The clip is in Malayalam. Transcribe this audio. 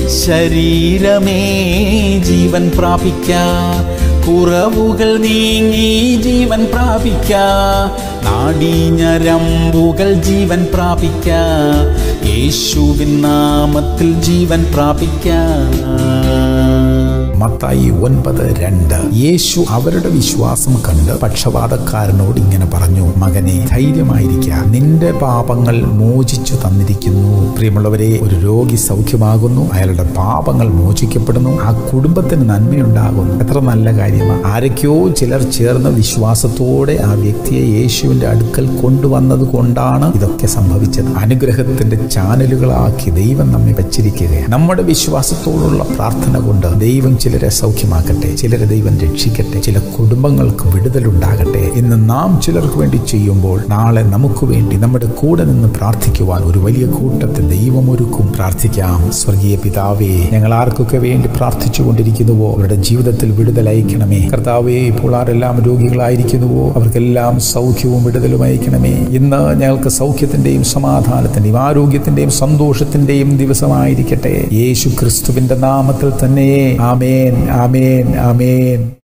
ശരീരമേ ജീവൻ പ്രാപിക്ക കുറവുകൾ നീങ്ങി ജീവൻ പ്രാപിക്ക നാടീഞ്ഞരമ്പുകൾ ജീവൻ പ്രാപിക്ക യേശുവിൻ നാമത്തിൽ ജീവൻ പ്രാപിക്ക മത്തായി ഒൻപത് രണ്ട് യേശു അവരുടെ വിശ്വാസം കണ്ട് പക്ഷപാതക്കാരനോട് ഇങ്ങനെ പറഞ്ഞു മകനെ ധൈര്യമായിരിക്കുക നിന്റെ പാപങ്ങൾ മോചിച്ചു തന്നിരിക്കുന്നു പ്രിയമുള്ളവരെ ഒരു രോഗി സൗഖ്യമാകുന്നു അയാളുടെ പാപങ്ങൾ മോചിക്കപ്പെടുന്നു ആ കുടുംബത്തിന് നന്മയുണ്ടാകുന്നു എത്ര നല്ല കാര്യമാണ് ആരൊക്കെയോ ചിലർ ചേർന്ന് വിശ്വാസത്തോടെ ആ വ്യക്തിയെ യേശുവിന്റെ അടുക്കൽ കൊണ്ടുവന്നത് കൊണ്ടാണ് ഇതൊക്കെ സംഭവിച്ചത് അനുഗ്രഹത്തിന്റെ ചാനലുകളാക്കി ദൈവം നമ്മെ വച്ചിരിക്കുകയാണ് നമ്മുടെ വിശ്വാസത്തോടുള്ള പ്രാർത്ഥന കൊണ്ട് ദൈവം ചിലരെ സൗഖ്യമാക്കട്ടെ ചിലരെ ദൈവം രക്ഷിക്കട്ടെ ചില കുടുംബങ്ങൾക്ക് വിടുതലുണ്ടാകട്ടെ ഇന്ന് നാം ചിലർക്ക് വേണ്ടി ചെയ്യുമ്പോൾ നാളെ നമുക്ക് വേണ്ടി നമ്മുടെ കൂടെ നിന്ന് പ്രാർത്ഥിക്കുവാൻ ഒരു വലിയ കൂട്ടത്തെ ദൈവം ഒരുക്കും പ്രാർത്ഥിക്കാം സ്വർഗീയ പിതാവേ ഞങ്ങൾ ആർക്കൊക്കെ വേണ്ടി പ്രാർത്ഥിച്ചു കൊണ്ടിരിക്കുന്നുവോ അവരുടെ ജീവിതത്തിൽ വിടുതൽ അയക്കണമേ കർത്താവേ ഇപ്പോൾ ആരെല്ലാം രോഗികളായിരിക്കുന്നുവോ അവർക്കെല്ലാം സൗഖ്യവും വിടുതലും അയക്കണമേ ഇന്ന് ഞങ്ങൾക്ക് സൗഖ്യത്തിന്റെയും സമാധാനത്തിന്റെയും ആരോഗ്യത്തിന്റെയും സന്തോഷത്തിന്റെയും ദിവസമായിരിക്കട്ടെ യേശു ക്രിസ്തുവിന്റെ നാമത്തിൽ തന്നെ ആമേൻ ആമേൻ ആമേൻ